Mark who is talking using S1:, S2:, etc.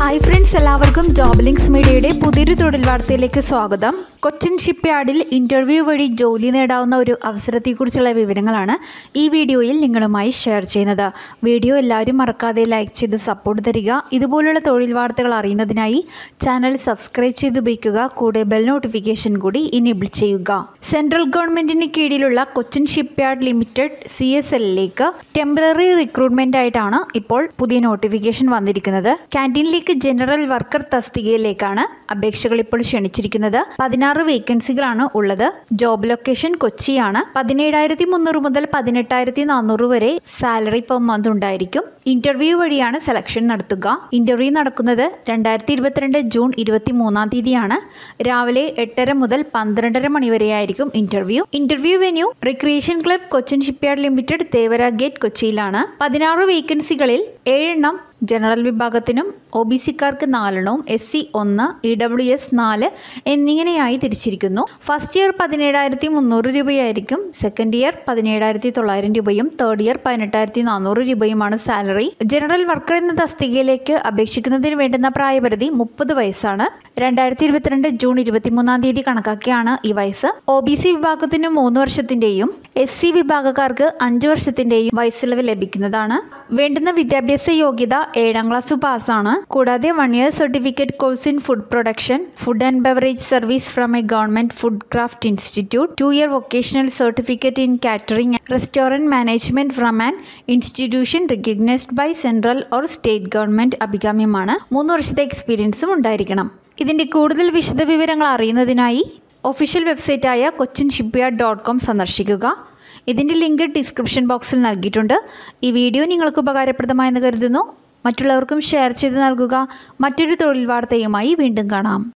S1: hi friends എല്ലാവർക്കും job links മീഡിയയുടെ പുതിയൊരു തൊഴിൽ വാർത്തയിലേക്ക് സ്വാഗതം കൊച്ചിൻ ഷിപ്പ്യാർഡിൽ ഇൻ്റർവ്യൂ വഴി ജോലി നേടാവുന്ന ഒരു അവസരത്തെക്കുറിച്ചുള്ള വിവരങ്ങളാണ് ഈ വീഡിയോയിൽ നിങ്ങളുമായി ഷെയർ ചെയ്യുന്നത് വീഡിയോ എല്ലാവരും മറക്കാതെ ലൈക്ക് ചെയ്ത് സപ്പോർട്ട് തരിക ഇതുപോലുള്ള തൊഴിൽ വാർത്തകൾ അറിയുന്നതിനായി ചാനൽ സബ്സ്ക്രൈബ് ചെയ്ത് ഉപയോഗിക്കുക കൂടെ ബെൽ നോട്ടിഫിക്കേഷൻ കൂടി ഇനേബിൾ ചെയ്യുക സെൻട്രൽ ഗവൺമെൻറ്റിന് കീഴിലുള്ള Cochin shipyard limited C S എല്ലിലേക്ക് ടെമ്പററി റിക്രൂട്ട്മെൻ്റ് ആയിട്ടാണ് ഇപ്പോൾ പുതിയ നോട്ടിഫിക്കേഷൻ വന്നിരിക്കുന്നത് ക്യാൻറ്റീനിലേക്ക് ജനറൽ വർക്കർ തസ്തികയിലേക്കാണ് അപേക്ഷകൾ ഇപ്പോൾ ക്ഷണിച്ചിരിക്കുന്നത് പതിനാറ് വേക്കൻസികളാണ് ഉള്ളത് ജോബ് ലൊക്കേഷൻ കൊച്ചിയാണ് പതിനേഴായിരത്തി മുന്നൂറ് മുതൽ പതിനെട്ടായിരത്തി നാനൂറ് വരെ സാലറി പെർ മന്ത് ഉണ്ടായിരിക്കും ഇന്റർവ്യൂ വഴിയാണ് സെലക്ഷൻ നടത്തുക ഇന്റർവ്യൂ നടക്കുന്നത് രണ്ടായിരത്തി ഇരുപത്തിരണ്ട് ജൂൺ ഇരുപത്തി മൂന്നാം തീയതിയാണ് രാവിലെ എട്ടര മുതൽ പന്ത്രണ്ടര മണി വരെയായിരിക്കും interview interview venue recreation club Cochin shipyard limited Thevara gate കൊച്ചിയിലാണ് പതിനാറ് വേക്കൻസികളിൽ ഏഴെണ്ണം ജനറൽ വിഭാഗത്തിനും ഒ ബി സിക്കാർക്ക് നാലെണ്ണവും എസ് സി ഒന്ന് ഇ ഡബ്ല്യു എസ് നാല് എന്നിങ്ങനെയായി തിരിച്ചിരിക്കുന്നു ഫസ്റ്റ് ഇയർ പതിനേഴായിരത്തി മുന്നൂറ് രൂപയായിരിക്കും സെക്കൻഡ് ഇയർ പതിനേഴായിരത്തി തൊള്ളായിരം രൂപയും തേർഡ് ഇയർ പതിനെട്ടായിരത്തി നാനൂറ് രൂപയുമാണ് സാലറി ജനറൽ വർക്കർ എന്ന തസ്തികയിലേക്ക് അപേക്ഷിക്കുന്നതിന് വേണ്ടുന്ന പ്രായപരിധി മുപ്പത് വയസ്സാണ് രണ്ടായിരത്തി ഇരുപത്തിരണ്ട് ജൂൺ ഇരുപത്തിമൂന്നാം തീയതി കണക്കാക്കിയാണ് ഈ വയസ്സ് ഒ ബി സി വിഭാഗത്തിന് മൂന്ന് വർഷത്തിന്റെയും എസ് സി വിഭാഗക്കാർക്ക് അഞ്ച് വർഷത്തിന്റെയും വയസ്സിളവ് ലഭിക്കുന്നതാണ് വേണ്ടുന്ന വിദ്യാഭ്യാസ യോഗ്യത ഏഴാം ക്ലാസ് പാസ്സാണ് കൂടാതെ one year certificate course in food production food and beverage service from a government food craft institute two year vocational certificate in catering restaurant management from an institution recognised by central or state government അഭികാമ്യമാണ് മൂന്ന് വർഷത്തെ എക്സ്പീരിയൻസും ഉണ്ടായിരിക്കണം ഇതിന്റെ കൂടുതൽ വിശദ വിവരങ്ങൾ അറിയുന്നതിനായി ഒഫീഷ്യൽ വെബ്സൈറ്റായ കൊച്ചിൻ ഷിപ്പ്യാർഡ് ഡോട്ട് കോം സന്ദർശിക്കുക ഇതിൻ്റെ ലിങ്ക് ഡിസ്ക്രിപ്ഷൻ ബോക്സിൽ നൽകിയിട്ടുണ്ട് ഈ വീഡിയോ നിങ്ങൾക്ക് ഉപകാരപ്രദമായെന്ന് കരുതുന്നു മറ്റുള്ളവർക്കും ഷെയർ ചെയ്ത് നൽകുക മറ്റൊരു തൊഴിൽ വാർത്തയുമായി വീണ്ടും കാണാം